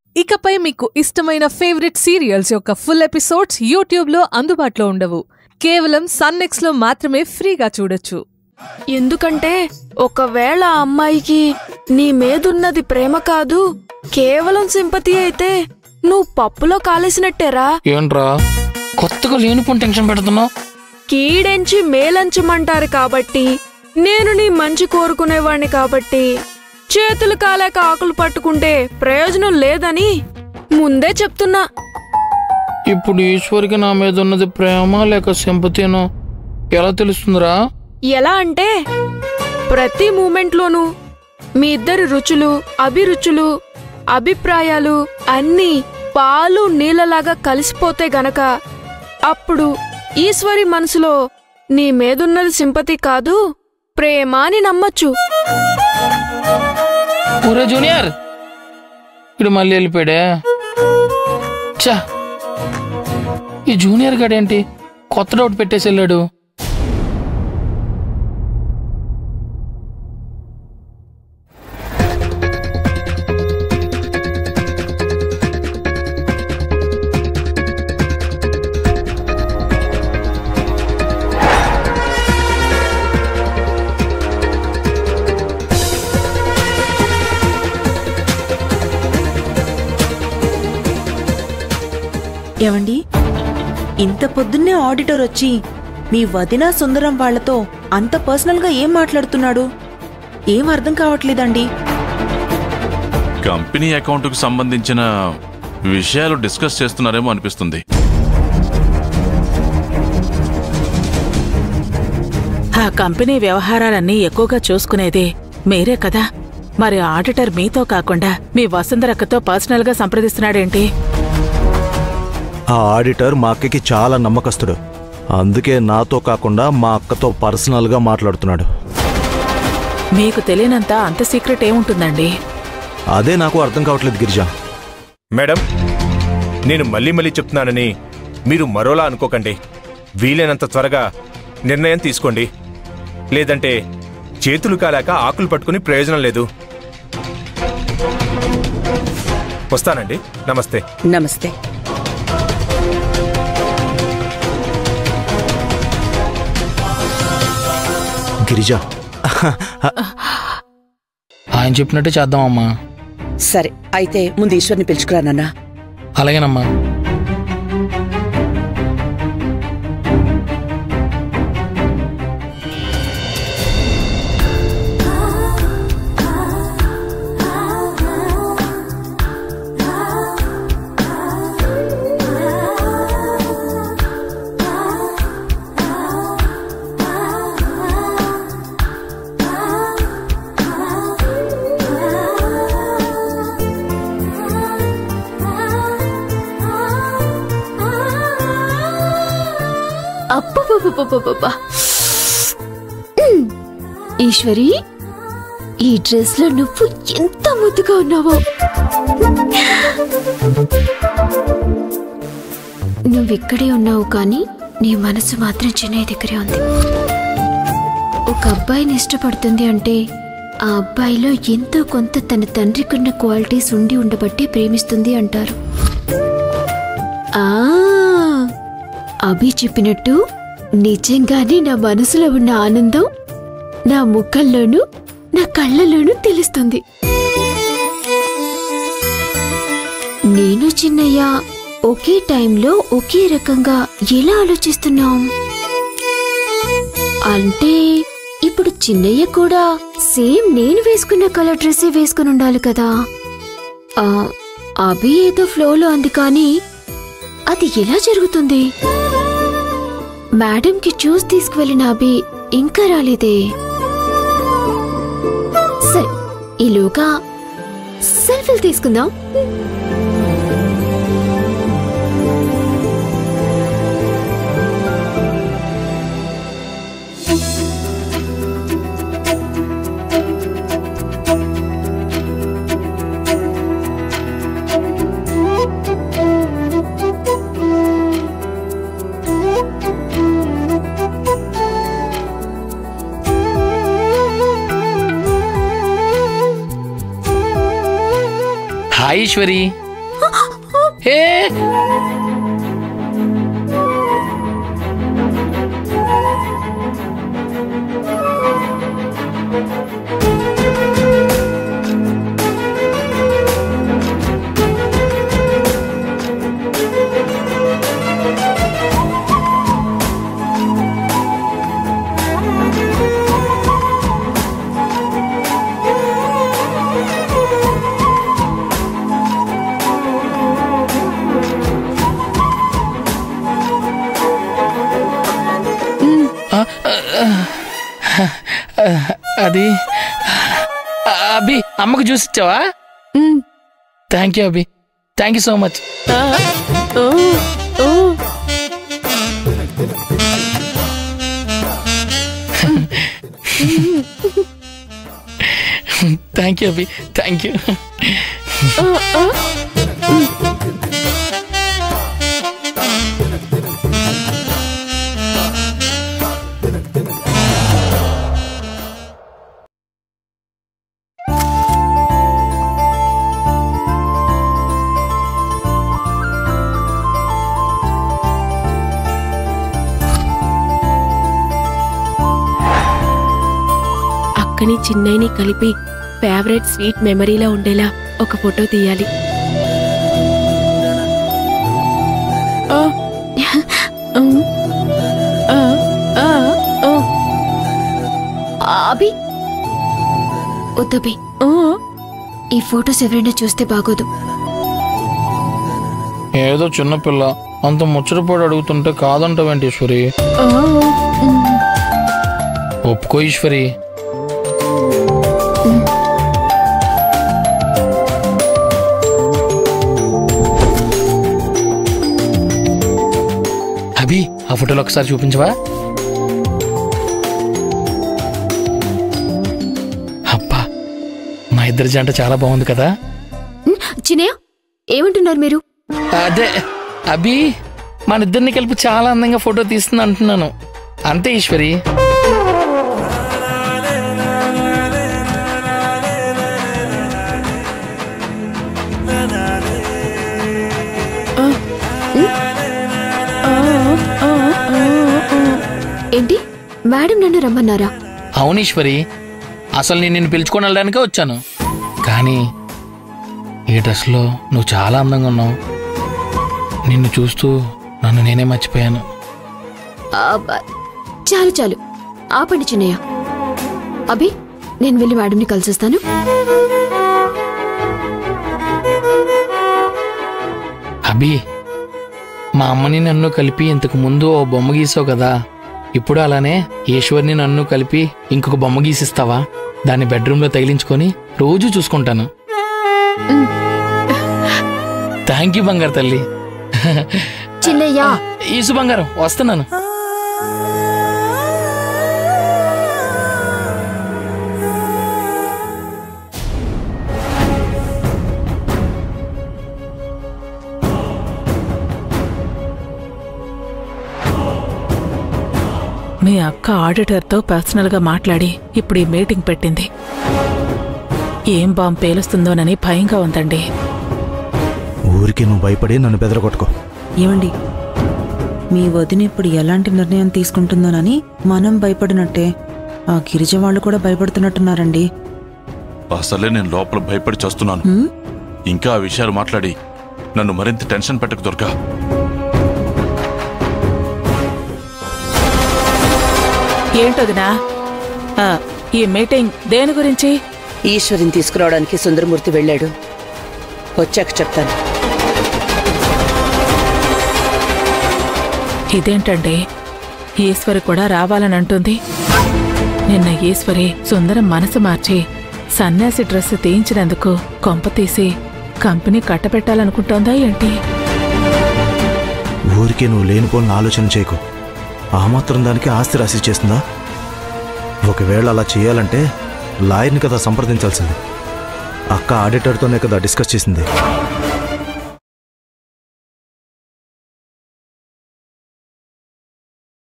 ఇకపై మీకు ఇష్టమైన ఫేవరెట్ సీరియల్స్ యొక్క ఫుల్ ఎపిసోడ్స్ యూట్యూబ్లో అందుబాటులో ఉండవు కేవలం సన్నెక్స్లో మాత్రమే ఫ్రీగా చూడొచ్చు ఎందుకంటే ఒకవేళ ఆ అమ్మాయికి నీ మీదున్నది ప్రేమ కాదు కేవలం సింపతి అయితే నువ్వు పప్పులో కాలేసినట్టేరా ఏంట్రా కొత్తగా లేనిపోని టెన్షన్ పెడుతున్నావు కీడెంచి మేలంచమంటారు కాబట్టి నేను నీ మంచి కోరుకునేవాణ్ణి కాబట్టి చేతులు కాలేక ఆకులు పట్టుకుంటే ప్రయోజనం లేదని ముందే చెప్తున్నా ఇప్పుడు ఈశ్వరికి నా మీద ఉన్నది ప్రేమ లేక సింపతినో ఎలా తెలుస్తుందిరా ఎలా అంటే ప్రతి మూమెంట్లోనూ మీ ఇద్దరి రుచులు అభిరుచులు అభిప్రాయాలు అన్నీ పాలు నీళ్ళలాగా కలిసిపోతే గనక అప్పుడు ఈశ్వరి మనసులో నీ మీదున్నది సింపతి కాదు ప్రేమ అని నమ్మచ్చు ఊరే జూనియర్ ఇడు మళ్ళీ వెళ్ళిపోయాడే చా ఈ జూనియర్ గడేంటి కొత్త డౌట్ పెట్టేసి వెళ్ళాడు ఏవండి ఇంత పొద్దున్నే ఆడిటర్ వచ్చి మీ వదిన సుందరం వాళ్లతో అంత పర్సనల్గా ఏం మాట్లాడుతున్నాడు ఏం అర్థం కావట్లేదండి కంపెనీ అకౌంట్కు సంబంధించిన విషయాలు డిస్కస్ చేస్తున్నారేమో అనిపిస్తుంది ఆ కంపెనీ వ్యవహారాలన్నీ ఎక్కువగా చూసుకునేదే మీరే కదా మరి ఆడిటర్ మీతో కాకుండా మీ వసుంధరక్కతో పర్సనల్ గా సంప్రదిస్తున్నాడేంటి ఆ ఆడిటర్ మా అక్కకి చాలా నమ్మకస్తుడు అందుకే నాతో కాకుండా మా అక్కతో పర్సనల్గా మాట్లాడుతున్నాడు మీకు తెలియనంత అంత సీక్రెట్ ఏముంటుందండి అదే నాకు అర్థం కావట్లేదు గిరిజ మేడం నేను మళ్ళీ మళ్ళీ చెప్తున్నానని మీరు మరోలా అనుకోకండి వీలైనంత త్వరగా నిర్ణయం తీసుకోండి లేదంటే చేతులు కాలాక ఆకులు పట్టుకుని ప్రయోజనం లేదు వస్తానండి నమస్తే నమస్తే గిరిజ ఆయన చెప్పినట్టే చేద్దామమ్మా సరే అయితే ముందు ఈశ్వర్ని పిలుచుకురా నాన్న అలాగేనమ్మా అబ్బబ్బబ్బబ్బబ్బబ్బ. మ్. ఈశ్వరి ఈ డ్రెస్ లో నువ్వు ఎంత ముద్దుగా ఉన్నావో నువ్విక్కడే ఉన్నావు కానీ నీ మనసు మాత్రం చెన్నై దగ్గరే ఉంది ఒక అబ్బాయిని ఇష్టపడుతుంది అంటే ఆ అబ్బాయిలో ఎంతో కొంత తన తండ్రికున్న క్వాలిటీస్ ఉండి ఉండబట్టే ప్రేమిస్తుంది అంటారు ఆ అభి చెప్పినట్టు నిజంగానే నా మనసులో ఉన్న ఆనందం నా ముఖంలోనూ నా కళ్ళలోనూ తెలుస్తుంది నేను చిన్నయ్య ఒకే టైంలో ఒకే రకంగా ఎలా ఆలోచిస్తున్నాం అంటే ఇప్పుడు చిన్నయ్య కూడా సేమ్ నేను వేసుకున్న కలర్ డ్రెస్సే వేసుకుని ఉండాలి కదా ఆ, అభి ఏదో ఫ్లోలో అంది కానీ అది ఎలా జరుగుతుంది మేడంకి జ్యూస్ తీసుకువెళ్ళిన అభి ఇంకా రాలేదే సరే ఈలోగా సెల్ఫీలు తీసుకుందాం హాయ్ ఈశ్వరి ఏ అది అభి అమ్మకు జ్యూస్ ఇచ్చావా thank you Abhi thank you so much thank you Abhi thank you అక్కని చిన్నయ్యని కలిపి ఫేవరెట్ స్వీట్ మెమరీలా ఉండేలా ఒక ఫోటో తీయాలి అభి వద్దభి ఈ ఫొటోస్ ఎవరైనా చూస్తే బాగోదు ఏదో చిన్నపిల్ల అంత ముచ్చటపడి అడుగుతుంటే కాదంట వెంకటేశ్వరి ఒప్పుకో ఈశ్వరి అభి ఆ ఫోటోలు ఒకసారి చూపించవా అబ్బా మా ఇద్దరి జంట చాలా బాగుంది కదా చిన్నయ్య ఏమంటున్నారు మీరు అదే అభి మన ఇద్దరిని కలిపి చాలా అందంగా ఫోటో తీస్తుంది అంటున్నాను అంతే ఈశ్వరి ఏంటి మేడం నన్ను రమ్మన్నారా అవును ఈశ్వరి అసలు నేను నిన్ను పిలుచుకొని వెళ్ళడానికే వచ్చాను కానీ ఈ డ్రెస్లో నువ్వు చాలా అందంగా ఉన్నావు నిన్ను చూస్తూ నన్ను నేనే మర్చిపోయాను అబ్బా, చాలు చాలు ఆపండి చిన్నయ్య అభి నేను వెళ్ళి మేడంని కలిసిస్తాను అభి మా అమ్మని నన్ను కలిపి ఇంతకు ముందు ఓ బొమ్మ గీసావు కదా ఇప్పుడు అలానే ఈశ్వర్ని నన్ను కలిపి ఇంకొక బొమ్మ గీసిస్తావా దాన్ని బెడ్రూమ్లో తగిలించుకొని రోజు చూసుకుంటాను థ్యాంక్ యూ బంగారు తల్లి చిన్నయ్య ఈసు బంగారం వస్తున్నాను మీ అక్క ఆడిటర్తో పర్సనల్గా మాట్లాడి ఇప్పుడు ఈ మీటింగ్ పెట్టింది ఏం బాంబు పేలుస్తుందోనని భయంగా ఉందండి ఊరికి నువ్వు భయపడి నన్ను బెదరగొట్టుకో ఏమండి మీ వదిన ఇప్పుడు ఎలాంటి నిర్ణయం తీసుకుంటుందోనని మనం భయపడినట్టే ఆ గిరిజ వాళ్ళు కూడా భయపడుతున్నట్టున్నారండి అసలే నేను లోపల భయపడి చేస్తున్నాను హ్మ్? ఇంకా ఆ విషయాలు మాట్లాడి నన్ను మరింత టెన్షన్ పెట్టకు దొరక ఏంటదినా ఆ, ఈ మీటింగ్ దేని గురించి ఈశ్వరిని తీసుకురావడానికి సుందరమూర్తి వెళ్ళాడు వచ్చాక చెప్తాను ఇదేంటండి ఈశ్వరి కూడా రావాలని అంటుంది నిన్న ఈశ్వరి సుందరం మనసు మార్చి సన్యాసి డ్రెస్ తీయించినందుకు కొంప తీసి కంపెనీ కట్టబెట్టాలనుకుంటోందా ఏంటి ఊరికే నువ్వు లేనిపోని ఆలోచన చేయకు ఆ మాత్రం దానికి ఆస్తి రాసి చేస్తుందా ఒకవేళ అలా చేయాలంటే లాయర్ని కదా సంప్రదించాల్సింది అక్క ఆడిటర్తోనే కదా డిస్కస్ చేసింది